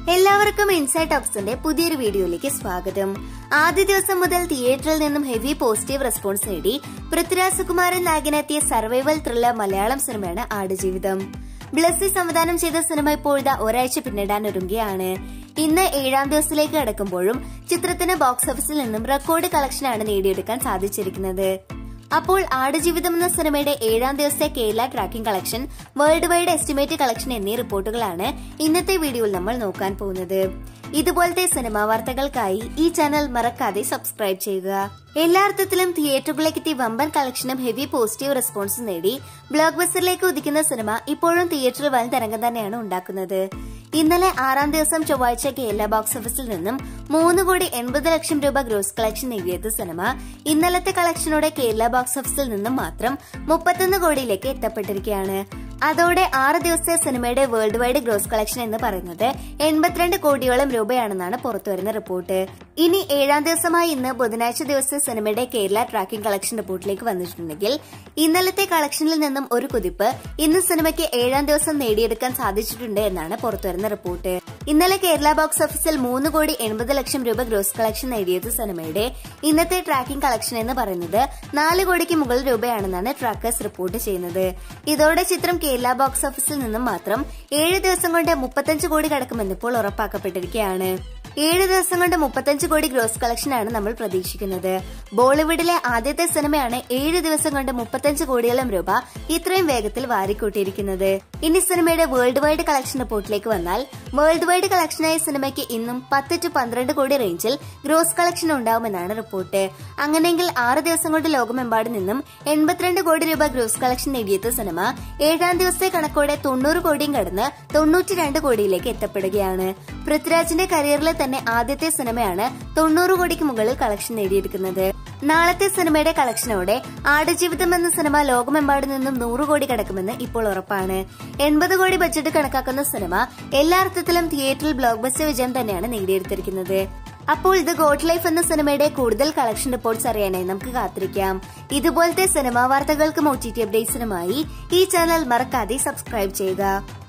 എല്ലാവർക്കും ഇൻസൈഡ് ടോക്സിന്റെ പുതിയൊരു വീഡിയോയിലേക്ക് സ്വാഗതം ആദ്യ ദിവസം മുതൽ തിയേറ്ററിൽ നിന്നും ഹെവി പോസിറ്റീവ് റെസ്പോൺസ് നേടി പൃഥ്വിരാജ് സുകുമാരൻ നായകനെത്തിയ സർവൈവൽ ത്രില്ലർ മലയാളം സിനിമയാണ് ആടുജീവിതം ബ്ലസ്സി സംവിധാനം ചെയ്ത സിനിമ ഇപ്പോഴത്തെ ഒരാഴ്ച പിന്നിടാൻ ഒരുങ്ങുകയാണ് ഇന്ന് ഏഴാം ദിവസത്തിലേക്ക് കടക്കുമ്പോഴും ചിത്രത്തിന് ബോക്സ് ഓഫീസിൽ നിന്നും റെക്കോർഡ് കളക്ഷനാണ് നേടിയെടുക്കാൻ സാധിച്ചിരിക്കുന്നത് അപ്പോൾ ആടുജീവിതം എന്ന സിനിമയുടെ ഏഴാം ദിവസത്തെ Kerala tracking collection worldwide estimate collection എന്നീ റിപ്പോർട്ടുകളാണ് ഇന്നത്തെ വീഡിയോയിൽ നമ്മൾ നോക്കാൻ പോകുന്നത് ഇതുപോലത്തെ സിനിമാ വാർത്തകൾക്കായി ഈ ചാനൽ മറക്കാതെ സബ്സ്ക്രൈബ് ചെയ്യുക എല്ലാ അർത്ഥത്തിലും തിയേറ്ററുകളിലേക്ക് എത്തി വമ്പൻ കളക്ഷനും ഹെവി പോസിറ്റീവ് റെസ്പോൺസും നേടി ബ്ലോക്ക് ബസ്റ്ററിലേക്ക് ഉദിക്കുന്ന സിനിമ ഇപ്പോഴും തിയേറ്ററിൽ വൻ തരംഗം തന്നെയാണ് ഉണ്ടാക്കുന്നത് ഇന്നലെ ആറാം ദിവസം ചൊവ്വാഴ്ച കേരള ബോക്സ് ഓഫീസിൽ നിന്നും മൂന്ന് കോടി എൺപത് ലക്ഷം രൂപ ഗ്രോസ് കളക്ഷൻ നേടിയത് സിനിമ ഇന്നലത്തെ കളക്ഷനോടെ കേരള ബോക്സ് ഓഫീസിൽ നിന്നും മാത്രം മുപ്പത്തൊന്ന് കോടിയിലേക്ക് എത്തപ്പെട്ടിരിക്കുകയാണ് അതോടെ ആറ് ദിവസത്തെ സിനിമയുടെ വേൾഡ് വൈഡ് ഗ്രോസ് കളക്ഷൻ എന്ന് പറയുന്നത് എൺപത്തിരണ്ട് കോടിയോളം രൂപയാണെന്നാണ് പുറത്തുവരുന്ന റിപ്പോർട്ട് ഇനി ഏഴാം ദിവസമായി ഇന്ന് ബുധനാഴ്ച ദിവസത്തെ സിനിമയുടെ കേരള ട്രാക്കിംഗ് കളക്ഷൻ റിപ്പോർട്ടിലേക്ക് വന്നിട്ടുണ്ടെങ്കിൽ ഇന്നലത്തെ കളക്ഷനിൽ നിന്നും ഒരു കുതിപ്പ് ഇന്ന് സിനിമയ്ക്ക് ഏഴാം ദിവസം നേടിയെടുക്കാൻ സാധിച്ചിട്ടുണ്ട് എന്നാണ് പുറത്തുവരുന്ന റിപ്പോർട്ട് ഇന്നലെ കേരള ബോക്സ് ഓഫീസിൽ മൂന്ന് കോടി എൺപത് ലക്ഷം രൂപ ഗ്രോസ് കളക്ഷൻ നേടിയത് സിനിമയുടെ ഇന്നത്തെ ട്രാക്കിംഗ് കളക്ഷൻ എന്ന് പറയുന്നത് നാല് കോടിക്ക് മുകളിൽ രൂപയാണെന്നാണ് ട്രാക്കേഴ്സ് റിപ്പോർട്ട് ചെയ്യുന്നത് ഇതോടെ ചിത്രം കേരള ബോക്സ് ഓഫീസിൽ നിന്നും മാത്രം ഏഴ് ദിവസം കൊണ്ട് മുപ്പത്തഞ്ച് കോടി കടക്കുമെന്ന് ഇപ്പോൾ ഉറപ്പാക്കപ്പെട്ടിരിക്കുകയാണ് ഏഴ് ദിവസം കൊണ്ട് മുപ്പത്തഞ്ച് കോടി ഗ്രോസ് കളക്ഷനാണ് നമ്മൾ പ്രതീക്ഷിക്കുന്നത് ബോളിവുഡിലെ ആദ്യത്തെ സിനിമയാണ് ഏഴ് ദിവസം കൊണ്ട് മുപ്പത്തഞ്ച് കോടിയോളം രൂപ ഇത്രയും വേഗത്തിൽ വാരിക്കൂട്ടിയിരിക്കുന്നത് ഇനി സിനിമയുടെ വേൾഡ് വൈഡ് കളക്ഷൻ റിപ്പോർട്ടിലേക്ക് വന്നാൽ വേൾഡ് വൈഡ് കളക്ഷനായ സിനിമയ്ക്ക് ഇന്നും പത്ത് ടു പന്ത്രണ്ട് കോടി റേഞ്ചിൽ ഗ്രോസ് കളക്ഷൻ ഉണ്ടാവുമെന്നാണ് റിപ്പോർട്ട് അങ്ങനെയെങ്കിൽ ആറ് ദിവസം കൊണ്ട് ലോകമെമ്പാടും നിന്നും എൺപത്തിരണ്ട് കോടി രൂപ ഗ്രോസ് കളക്ഷൻ നേടിയത് സിനിമ ഏഴാം ദിവസത്തെ കണക്കോടെ തൊണ്ണൂറ് കോടിയും കടന്ന് തൊണ്ണൂറ്റി രണ്ട് കോടിയിലേക്ക് എത്തപ്പെടുകയാണ് പൃഥ്വിരാജിന്റെ കരിയറിലെ തന്നെ ആദ്യത്തെ സിനിമയാണ് തൊണ്ണൂറ് കോടിക്ക് മുകളിൽ കളക്ഷൻ നേടിയെടുക്കുന്നത് നാളത്തെ സിനിമയുടെ കളക്ഷനോടെ ആടുജീവിതം എന്ന സിനിമ ലോകമെമ്പാടും നിന്നും നൂറ് കോടി കടക്കുമെന്ന് ഇപ്പോൾ ഉറപ്പാണ് എൺപത് കോടി ബഡ്ജറ്റ് കണക്കാക്കുന്ന സിനിമ എല്ലാ അർത്ഥത്തിലും തിയേറ്ററിൽ ബ്ലോക്ക് ബസ്റ്റർ വിജയം തന്നെയാണ് നേടിയെടുത്തിരിക്കുന്നത് അപ്പോൾ ഇത് ഗോഡ് ലൈഫ് എന്ന സിനിമയുടെ കൂടുതൽ കളക്ഷൻ റിപ്പോർട്ട്സ് അറിയാനായി നമുക്ക് കാത്തിരിക്കാം ഇതുപോലത്തെ സിനിമാ വാർത്തകൾക്കും ഒ ടി ടി അപ്ഡേറ്റ്സിനുമായി ഈ ചാനൽ മറക്കാതെ സബ്സ്ക്രൈബ് ചെയ്യുക